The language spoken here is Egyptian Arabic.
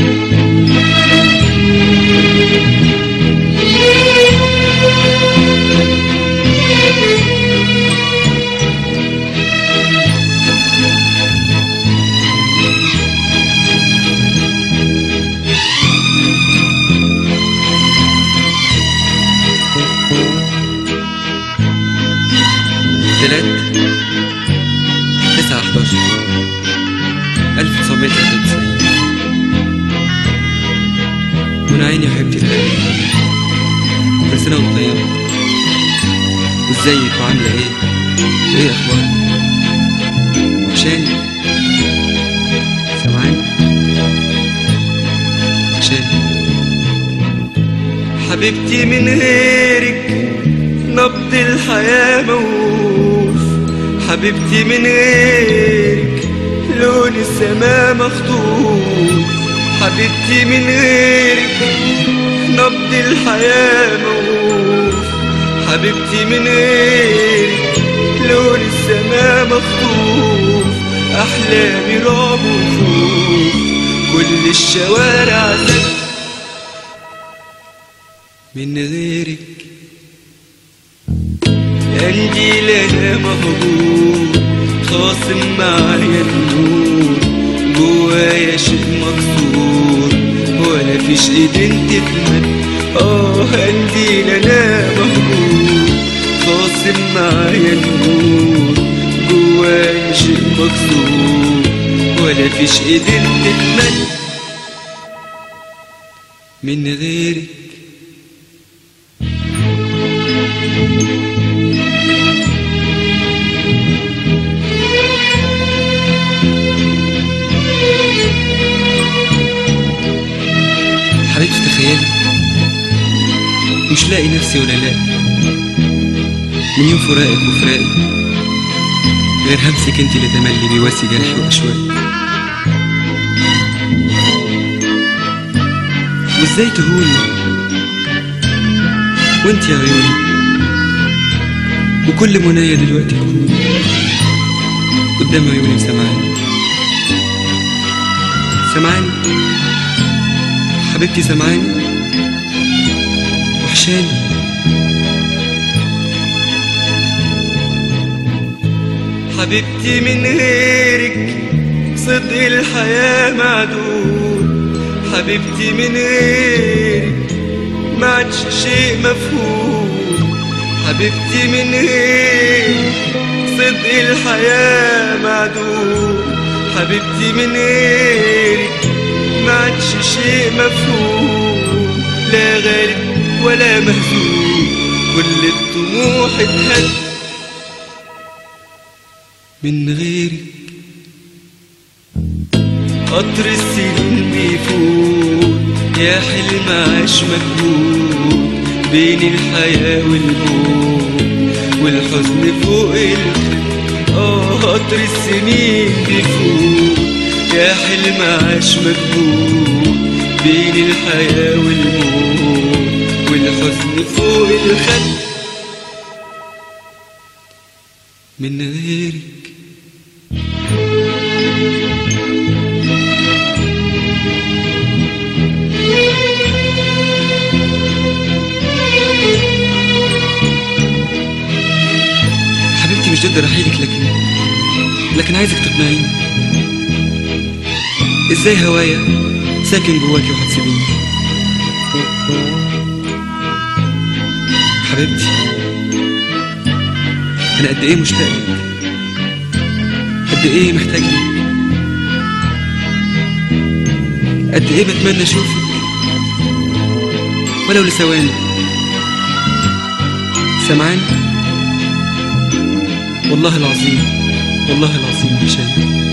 تلات تسعة حداشر ألف تسعمية تلاتة وتسعين من عيني يا حبيبتي الغالية كل سنة وانت طيبة وازيك وعاملة ايه؟ وايه أخبارك؟ وحشاني سامعاني؟ وحشاني حبيبتي من غيرك نبض الحياة موقوف حبيبتي من غيرك لون السماء مخطوف حبيبتي من غيرك نبض الحياة موقوف حبيبتي من غيرك لون السماء مخطوف أحلامي رعب وخوف كل الشوارع زك من غيرك قلبي لنا مهجور خاصم معايا النور جوايا شيء مكسور ولا فيش ايدين تتمد اه قلبي لنا مهجور خاصم معايا النور جوايا شيء مكسور ولا فيش ايدين تتمد من غيرك حبيبتي تخيلي مش لاقي نفسي ولا لاقي من يوم فراقك وفراقي غير همسك انت اللي تملي بيواسي جرحي واشواقي وازاي تهوني وانت يا عيوني وكل منايا دلوقتي تكوني قدام عيوني سامعاني سامعاني حبيبتي سامعاني وحشاني حبيبتي من غيرك صدق الحياة معدود حبيبتي من غيرك ما عادش شيء مفهوم حبيبتي من غيرك صدق الحياة معدود حبيبتي من غيرك ما عادش شيء مفهوم لا غالب ولا مهزوم كل الطموح اتهد من غيرك قطر السنين بيفوت يا حلم عاش مجهود بين الحياة والموت والحزن فوق الخد اه قطر السنين بيفوت يا حلم عاش مجهود بين الحياة والموت والحزن فوق الخد من غيرك حبيبتي مش ضد رحيلك لكن لكن عايزك تقنعيني ازاي هوايا ساكن جواكي وهتسيبيني حبيبتي انا قد ايه مشتاق لك قد ايه محتاج لك قد ايه بتمنى اشوفك ولو لثواني سامعاني والله العظيم والله العظيم هشام